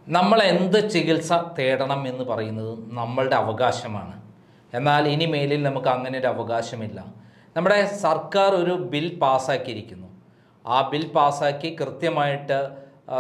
നമ്മൾ എന്ത് ചികിത്സ തേടണം എന്ന് പറയുന്നത് നമ്മളുടെ അവകാശമാണ് എന്നാൽ ഇനി മേലിൽ നമുക്ക് അങ്ങനെ ഒരു അവകാശമില്ല നമ്മുടെ സർക്കാർ ഒരു ബിൽ പാസ്സാക്കിയിരിക്കുന്നു ആ ബിൽ പാസ്സാക്കി കൃത്യമായിട്ട് ആ,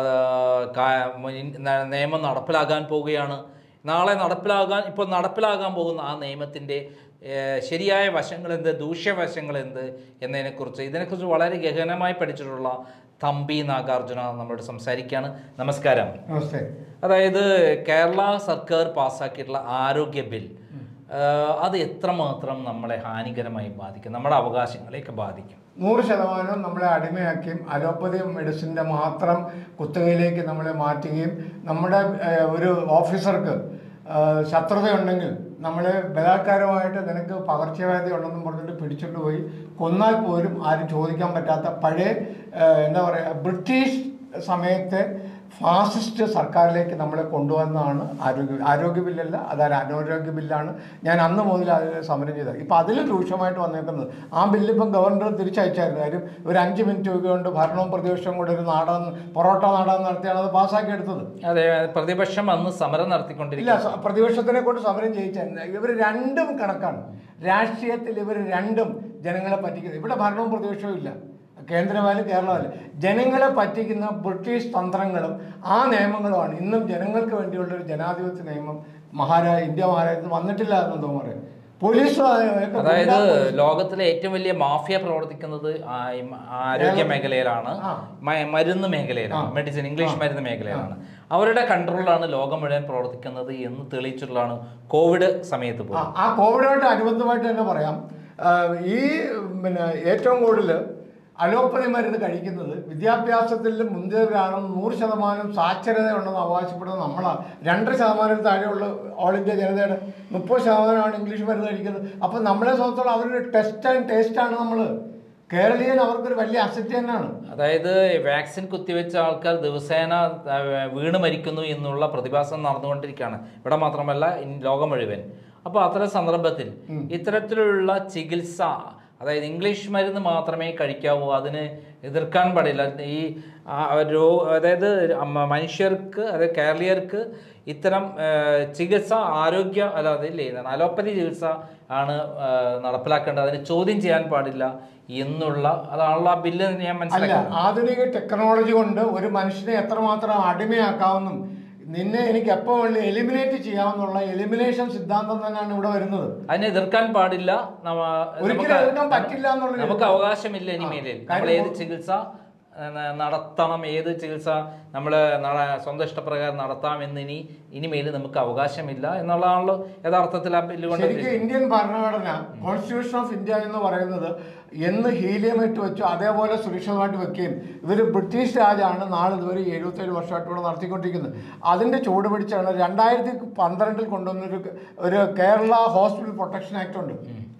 കാ- മുൻ- ന- നിയമം നടപ്പിലാകാൻ പോവുകയാണ് നാളെ നടപ്പിലാകാൻ ഇപ്പോൾ നടപ്പിലാകാൻ പോകുന്ന ആ നിയമത്തിൻ്റെ ഏഹ്, ശരിയായ വശങ്ങൾ എന്ത് ദൂഷ്യവശങ്ങൾ എന്ത് എന്നതിനെക്കുറിച്ച് ഇതിനെക്കുറിച്ച് വളരെ ഗഹനമായി പഠിച്ചിട്ടുള്ള തമ്പി നാഗാർജുന നമ്മളോട് സംസാരിക്കുകയാണ് നമസ്കാരം നമസ്തേ അതായത് കേരള സർക്കാർ പാസ്സാക്കിയിട്ടുള്ള ആരോഗ്യ ബിൽ ഏഹ്, അത് എത്രമാത്രം നമ്മളെ ഹാനികരമായി ബാധിക്കും നമ്മുടെ അവകാശങ്ങളെയൊക്കെ ബാധിക്കും നൂറ് ശതമാനം നമ്മളെ അടിമയാക്കിയും അലോപ്പതി മെഡിസിൻ്റെ മാത്രം കുത്തകയിലേക്ക് നമ്മളെ മാറ്റുകയും നമ്മുടെ ഏഹ്, ഒരു ഓഫീസർക്ക് ഏഹ്, ശത്രുതയുണ്ടെങ്കിൽ നമ്മളെ ബലാത്കാരമായിട്ട് നിനക്ക് പകർച്ചവ്യാധി ഉണ്ടെന്നും പറഞ്ഞിട്ട് പിടിച്ചിട്ട് പോയി കൊന്നാൽ പോലും ആരും ചോദിക്കാൻ പറ്റാത്ത പഴയ ഏഹ്, എന്താ പറയുക ബ്രിട്ടീഷ് സമയത്തെ ഫാസിസ്റ്റ് സർക്കാരിലേക്ക് നമ്മളെ കൊണ്ടുവന്നതാണ് ആരോഗ്യ ആരോഗ്യ ബില്ലല്ല അതൊരു അനാരോഗ്യ ബില്ലാണ് ഞാൻ അന്ന് മുതൽ അതിൽ സമരം ചെയ്തത് ഇപ്പം അതിലും രൂക്ഷമായിട്ട് വന്നേക്കുന്നത് ആ ബില്ല് ഇപ്പം ഗവർണർ തിരിച്ചയച്ചായിരുന്നു കാര്യം ഒരു അഞ്ച് മിനിറ്റ് കൊണ്ട് ഭരണവും പ്രതിപക്ഷവും കൂടെ ഒരു നാടകം പൊറോട്ട നാടകം നടത്തിയാണ് അത് പാസ്സാക്കി എടുത്തത് അതെ പ്രതിപക്ഷം അന്ന് സമരം ഇല്ല നടത്തിക്കൊണ്ടിരിക്കുക സ- പ്രതിപക്ഷത്തിനെ കൊണ്ട് സമരം ചെയ്യിച്ചായിരുന്നു ഇവർ രണ്ടും കണക്കാണ് രാഷ്ട്രീയത്തിൽ ഇവർ രണ്ടും ജനങ്ങളെ പറ്റിക്കുന്നത് ഇവിടെ ഭരണവും പ്രതിപക്ഷവും ഇല്ല കേന്ദ്രമായാലും കേരളമായാലും ജനങ്ങളെ പറ്റിക്കുന്ന ബ്രിട്ടീഷ് തന്ത്രങ്ങളും ആ നിയമങ്ങളുമാണ് ഇന്നും ജനങ്ങൾക്ക് വേണ്ടിയുള്ള ഒരു ജനാധിപത്യ നിയമം മഹാരാ ഇന്ത്യ മഹാരാജ്യത്ത് വന്നിട്ടില്ല എന്ന് തോന്നുന്നു പറയും പോലീസും അതിനൊക്കെ അതായത് ഗുണ്ടാ പോലീസ്. ലോകത്തിലെ ഏറ്റവും വലിയ മാഫിയ പ്രവർത്തിക്കുന്നത് ആ- ഈ ആരോഗ്യ മേഖലയിലാണ് ആ. മ- മരുന്ന് മേഖലയിലാണ് ആ. മെഡിസിൻ ഇംഗ്ലീഷ് മരുന്ന് മേഖലയിലാണ് അവരുടെ കൺട്രോളിലാണ് ലോകം മുഴുവൻ പ്രവർത്തിക്കുന്നത് എന്ന് തെളിയിച്ചിട്ടുള്ളതാണ് കോവിഡ് സമയത്ത് ആ, പോലും ആ കോവിഡായിട്ട് അനുബന്ധമായിട്ട് തന്നെ പറയാം ആ, ഈ പിന്നെ ഏറ്റവും കൂടുതൽ അലോപ്പതി മരുന്ന് കഴിക്കുന്നത് വിദ്യാഭ്യാസത്തിൽ മുന്തിയവരാണെന്ന് നൂറ് ശതമാനം സാക്ഷരതയുണ്ടെന്ന് അവകാശപ്പെടുന്നത് നമ്മളാണ് രണ്ടര ശതമാനം താഴെയുള്ള ഓൾ ഇന്ത്യ ജനതയുടെ മുപ്പത് ശതമാനമാണ് ഇംഗ്ലീഷ് മരുന്ന് കഴിക്കുന്നത് അപ്പം നമ്മളെ സംബന്ധിച്ചോളം അവരൊരു ടെസ്റ്റ് ആൻഡ് ടേസ്റ്റാണ് നമ്മൾ കേരളീയൻ അവർക്കൊരു വലിയ അസറ്റ് തന്നെയാണ് അതായത് വാക്സിൻ കുത്തിവെച്ച ആൾക്കാർ ദിവസേന ആ, വീണ് മരിക്കുന്നു എന്നുള്ള പ്രതിഭാസം നടന്നുകൊണ്ടിരിക്കുകയാണ് ഇവിടെ മാത്രമല്ല ഇൻ- ലോകം മുഴുവൻ അപ്പോൾ അത്തരം സന്ദർഭത്തിൽ ഇത്തരത്തിലുള്ള ചികിത്സ അതായത് ഇംഗ്ലീഷ് മരുന്ന് മാത്രമേ കഴിക്കാവൂ അതിന് എതിർക്കാൻ പാടില്ല ഈ ആ, രോ അതായത് അമ്മ- മനുഷ്യർക്ക് അതായത് കേരളീയർക്ക് ഇത്തരം ആ, ചികിത്സ ആരോഗ്യ അല്ലാതെ ഇല്ലേ അലോപ്പതി ചികിത്സ ആണ് ആ, നടപ്പിലാക്കേണ്ടത് അതിന് ചോദ്യം ചെയ്യാൻ പാടില്ല എന്നുള്ള അതാണല്ലോ ആ ബില്ല് ഞാൻ അല്ല മനസ്സിലാക്കുന്നത് ആധുനിക ടെക്നോളജി കൊണ്ട് ഒരു മനുഷ്യനെ എത്രമാത്രം അടിമയാക്കാമെന്നും നിന്നെ എനിക്ക് എപ്പോൾ വേണമെങ്കിലും എലിമിനേറ്റ് ചെയ്യാമെന്നുള്ള എലിമിനേഷൻ സിദ്ധാന്തം തന്നെയാണ് ഇവിടെ വരുന്നത് അതിനെ എതിർക്കാൻ പാടില്ല നമ്മ- ഒരിക്കലും നമുക്ക് എതിർക്കാൻ പറ്റില്ല എന്നുള്ളൊരു- നമുക്ക് അവകാശമില്ല ഇനി ആ, മേലിൽ കാര്യം നമ്മൾ ഏത് ചികിത്സ ആ, ന- നടത്തണം ഏത് ചികിത്സ നമ്മൾ സ്വന്തം ഇഷ്ടപ്രകാരം നടത്താം എന്ന് ഇനി ഇനി മേലിൽ നമുക്ക് അവകാശമില്ല എന്നുള്ളതാണല്ലോ യഥാർത്ഥത്തിൽ ആ ബില്ല് കൊണ്ട് ശരിക്കും ഇന്ത്യൻ ഭരണഘടന കോൺസ്റ്റിറ്റ്യൂഷൻ ഓഫ് ഇന്ത്യ എന്ന് പറയുന്നത് എന്ന് ഹീലിയം ഇട്ട് വെച്ചു അതേപോലെ സുരക്ഷിതമായിട്ട് വെക്കുകയും ഇവർ ബ്രിട്ടീഷ് രാജാണ് നാളെ ഇതുവരെ എഴുപത്തേഴ് വർഷമായിട്ട് ഇവിടെ നടത്തിക്കൊണ്ടിരിക്കുന്നത് അതിൻ്റെ ചൂട് പിടിച്ചാണ് രണ്ടായിരത്തി പന്ത്രണ്ടിൽ കൊണ്ടുവന്നൊരു ഒരു കേരള ഹോസ്പിറ്റൽ പ്രൊട്ടക്ഷൻ ആക്ട് ഉണ്ട്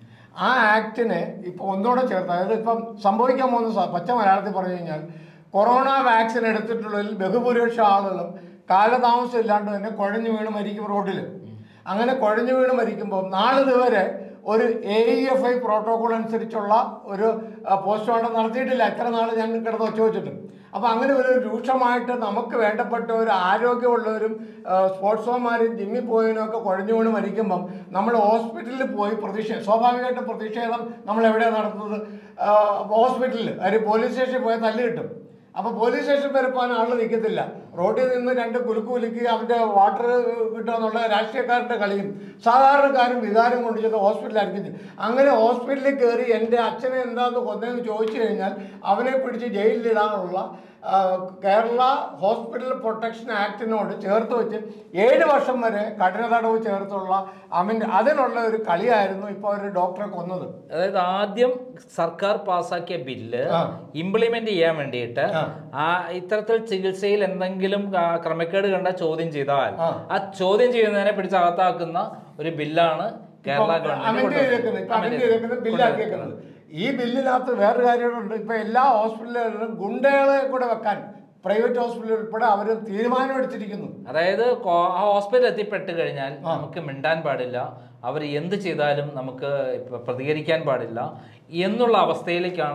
ആ ആക്ടിനെ ഇപ്പോൾ ഒന്നുകൂടെ ചേർത്ത് അതായത് ഇപ്പം സംഭവിക്കാൻ പോകുന്ന സ- പച്ച മലയാളത്തിൽ പറഞ്ഞു കഴിഞ്ഞാൽ കൊറോണ വാക്സിൻ എടുത്തിട്ടുള്ളതിൽ ബഹുഭൂരിപക്ഷം ആളുകളും കാലതാമസം ഇല്ലാണ്ട് തന്നെ കുഴഞ്ഞു വീണ് മരിക്കും റോഡിൽ അങ്ങനെ കുഴഞ്ഞു വീണ് മരിക്കുമ്പോൾ നാളിതുവരെ ഒരു A E F I protocol അനുസരിച്ചുള്ള ഒരു പോസ്റ്റ്മോർട്ടം നടത്തിയിട്ടില്ല എത്ര നാൾ ഞാൻ കിടന്ന് ഒച്ച വെച്ചിട്ട് അപ്പോൾ അങ്ങനെ ഒരു രൂക്ഷമായിട്ട് നമുക്ക് വേണ്ടപ്പെട്ട ഒരു ആരോഗ്യമുള്ളവരും സ്പോർട്സ്മാരും ജിമ്മിൽ പോയതിനും ഒക്കെ കുഴഞ്ഞു വീണ് മരിക്കുമ്പം നമ്മൾ ഹോസ്പിറ്റലിൽ പോയി പ്രതിഷേധം സ്വാഭാവികമായിട്ട് പ്രതിഷേധം നമ്മൾ എവിടെയാണ് നടത്തുന്നത് ആ, ഹോസ്പിറ്റലിൽ ഒരു പോലീസ് സ്റ്റേഷനിൽ പോയാൽ തല്ല് കിട്ടും അപ്പോൾ പോലീസ് സ്റ്റേഷൻ വരെ പോകാൻ ആൾ നിൽക്കത്തില്ല റോഡിൽ നിന്ന് രണ്ട് കുലുക്ക് കുലുക്കി അവൻ്റെ വാട്ടർ കിട്ടുക എന്നുള്ള രാഷ്ട്രീയക്കാരുടെ കളിയും സാധാരണക്കാരും വികാരം കൊണ്ട് ചെന്ന് ഹോസ്പിറ്റലായിരിക്കും ചെയ്യും. അങ്ങനെ ഹോസ്പിറ്റലിൽ കയറി എൻ്റെ അച്ഛനെ എന്താന്ന് കൊന്നതെന്ന് ചോദിച്ചു കഴിഞ്ഞാൽ അവനെ പിടിച്ച് ജയിലിലിടാനുള്ള ആ, കേരള ഹോസ്പിറ്റൽ പ്രൊട്ടക്ഷൻ ആക്ടിനോട് ചേർത്ത് വെച്ച് ഏഴ് വർഷം വരെ കഠിന തടവ് ചേർത്തുള്ള അമിൻ അതിനുള്ള ഒരു കളിയായിരുന്നു ഇപ്പോൾ ഒരു ഡോക്ടറെ കൊന്നത് അതായത് ആദ്യം സർക്കാർ പാസാക്കിയ ബില്ല് ആ. ഇംപ്ലിമെന്റ് ചെയ്യാൻ വേണ്ടിയിട്ട് ആ. ആ ഇത്തരത്തിൽ ചികിത്സയിൽ എന്തെങ്കിലും ആ, ക്രമക്കേട് കണ്ട ചോദ്യം ചെയ്താൽ ആ. ആ ചോദ്യം ചെയ്യുന്നതിനെ പിടിച്ചകത്താക്കുന്ന ഒരു ബില്ലാണ് കേരള ഇപ്പം അമെൻഡ് ചെയ്തേക്കുന്നത് ഇപ്പൊ അമെൻഡ് ചെയ്തേക്കുന്നത് ബില്ലാക്കിയേക്കുന്നത് ഈ ബില്ലിനകത്ത് വേറൊരു കാര്യമുണ്ട് ഇപ്പൊ എല്ലാ ഹോസ്പിറ്റലുകളിലും ഗുണ്ടകളെ കൂടെ വെക്കാൻ പ്രൈവറ്റ് ഹോസ്പിറ്റൽ ഉൾപ്പെടെ അവർ തീരുമാനം എടുത്തിരിക്കുന്നു അതായത് കോ- ആ ഹോസ്പിറ്റലിൽ എത്തിപ്പെട്ട് കഴിഞ്ഞാൽ നമുക്ക് മിണ്ടാൻ പാടില്ല അവർ എന്ത് ചെയ്താലും നമുക്ക് ഇപ്പൊ പ്രതികരിക്കാൻ പാടില്ല എന്നുള്ള അവസ്ഥയിലേക്കാണ്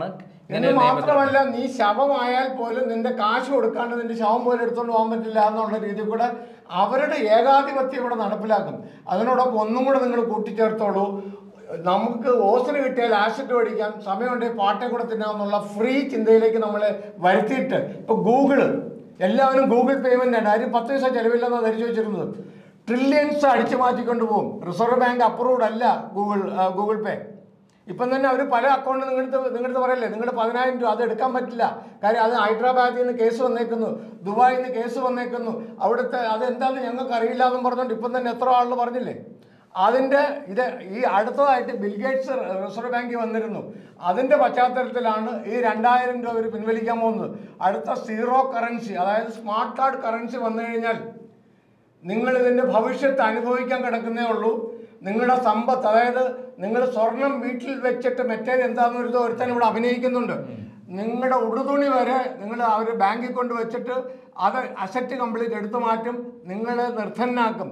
എന്ന് മാത്രമല്ല നീ ശവമായാൽ പോലും നിന്റെ കാശ് കൊടുക്കാണ്ട് നിന്റെ ശവം പോലും എടുത്തുകൊണ്ട് പോകാൻ പറ്റില്ല എന്നുള്ള രീതിയിൽ കൂടെ അവരുടെ ഏകാധിപത്യം ഇവിടെ നടപ്പിലാക്കും അതിനോടൊപ്പം ഒന്നും കൂടെ നിങ്ങൾ കൂട്ടിച്ചേർത്തോളൂ നമുക്ക് ഓസിന് കിട്ടിയാൽ ആസിഡ് മേടിക്കാം സമയമുണ്ടെങ്കിൽ പാട്ടെ കൂടെ തിന്നാമെന്നുള്ള ഫ്രീ ചിന്തയിലേക്ക് നമ്മളെ വരുത്തിയിട്ട് ഇപ്പൊ ഗൂഗിള് എല്ലാവരും ഗൂഗിൾ പേയ്മെന്റ് ആണ് ആരും പത്ത് പൈസ ചെലവില്ലെന്നാണ് ധരിച്ചു വെച്ചിരുന്നത് ട്രില്യൻസ് അടിച്ചു മാറ്റിക്കൊണ്ട് പോകും റിസർവ് ബാങ്ക് അപ്രൂവ്ഡ് അല്ല ഗൂഗിൾ ആ, ഗൂഗിൾ പേ ഇപ്പം തന്നെ അവർ പല അക്കൗണ്ട് നിങ്ങളുടെ നിങ്ങളുടെ പറയല്ലേ നിങ്ങളുടെ പതിനായിരം രൂപ അത് എടുക്കാൻ പറ്റില്ല കാര്യം അത് ഹൈദരാബാദിൽ നിന്ന് കേസ് വന്നേക്കുന്നു ദുബായിൽ നിന്ന് കേസ് വന്നേക്കുന്നു അവിടുത്തെ അത് എന്താണെന്ന് ഞങ്ങൾക്ക് അറിയില്ല എന്നും പറഞ്ഞുകൊണ്ട് ഇപ്പം തന്നെ എത്ര ആളുകൾ പറഞ്ഞില്ലേ അതിൻ്റെ ഇത് ഈ അടുത്തതായിട്ട് ബിൽഗേറ്റ്സ് റിസർവ് ബാങ്കിൽ വന്നിരുന്നു അതിൻ്റെ പശ്ചാത്തലത്തിലാണ് ഈ രണ്ടായിരം രൂപ അവർ പിൻവലിക്കാൻ പോകുന്നത് അടുത്ത സീറോ കറൻസി അതായത് സ്മാർട്ട് കാർഡ് കറൻസി വന്നു കഴിഞ്ഞാൽ നിങ്ങൾ ഇതിന്റെ ഭവിഷ്യത്ത് അനുഭവിക്കാൻ കിടക്കുന്നേ ഉള്ളൂ നിങ്ങളുടെ സമ്പത്ത് അതായത് നിങ്ങൾ സ്വർണം വീട്ടിൽ വെച്ചിട്ട് മറ്റേ എന്താണെന്ന് ഒരു ഒരുത്തൻ ഇവിടെ അഭിനയിക്കുന്നുണ്ട് നിങ്ങളുടെ ഉടുതുണി വരെ നിങ്ങൾ അവർ ബാങ്കിൽ കൊണ്ട് വെച്ചിട്ട് അത് അസറ്റ് കംപ്ലീറ്റ് എടുത്തു മാറ്റും നിങ്ങൾ നിർധനാക്കും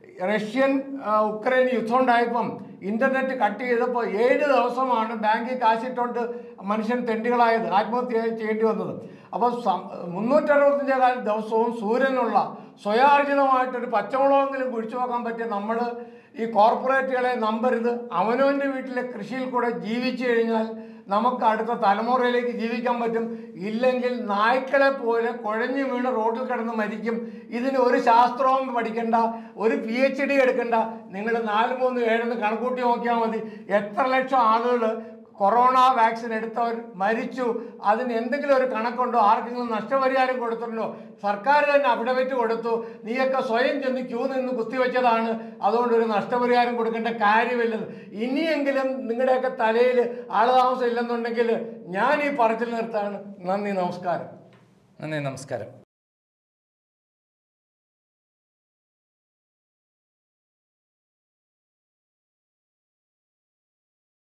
റഷ്യൻ ആ, ഉക്രൈൻ യുദ്ധം ഉണ്ടായപ്പം ഇന്റർനെറ്റ് കട്ട് ചെയ്തപ്പോൾ ഏഴ് ദിവസമാണ് ബാങ്കിൽ കാശിട്ടുകൊണ്ട് മനുഷ്യൻ തെണ്ടികളായത് ആത്മഹത്യ ചെയ്യേണ്ടി വന്നത് അപ്പോൾ മുന്നൂറ്ററുപത്തഞ്ചേ കാല ദിവസവും സൂര്യനുള്ള സ്വയാർജിതമായിട്ടൊരു പച്ചമുളകെങ്കിലും കുഴിച്ചു നോക്കാൻ പറ്റിയ നമ്മൾ ഈ കോർപ്പറേറ്റുകളെ നമ്പരുത് അവനവൻ്റെ വീട്ടിലെ കൃഷിയിൽ കൂടെ ജീവിച്ചു കഴിഞ്ഞാൽ നമുക്ക് അടുത്ത തലമുറയിലേക്ക് ജീവിക്കാൻ പറ്റും ഇല്ലെങ്കിൽ നായ്ക്കളെ പോലെ കുഴഞ്ഞു വീണ് റോഡിൽ കിടന്ന് മരിക്കും ഇതിന് ഒരു ശാസ്ത്രവും പഠിക്കണ്ട ഒരു പി എച്ച് ഡി എടുക്കണ്ട നിങ്ങൾ നാല് മൂന്ന് ഏഴെന്ന് കണക്കൂട്ടി നോക്കിയാൽ മതി എത്ര ലക്ഷം ആളുകൾ കൊറോണ വാക്സിൻ എടുത്തവർ മരിച്ചു അതിന് എന്തെങ്കിലും ഒരു കണക്കുണ്ടോ ആർക്കെങ്കിലും നഷ്ടപരിഹാരം കൊടുത്തിട്ടുണ്ടോ സർക്കാർ തന്നെ അഫിഡവിറ്റ് കൊടുത്തു നീയൊക്കെ സ്വയം ചെന്ന് ക്യൂ നിന്ന് കുത്തിവെച്ചതാണ് അതുകൊണ്ട് ഒരു നഷ്ടപരിഹാരം കൊടുക്കേണ്ട കാര്യമില്ലെന്ന് ഇനിയെങ്കിലും നിങ്ങളുടെയൊക്കെ തലയിൽ ആളുതാമസം ഇല്ലെന്നുണ്ടെങ്കിൽ ഞാൻ ഈ പറച്ചിൽ നിർത്താണ് നന്ദി നമസ്കാരം നന്ദി നമസ്കാരം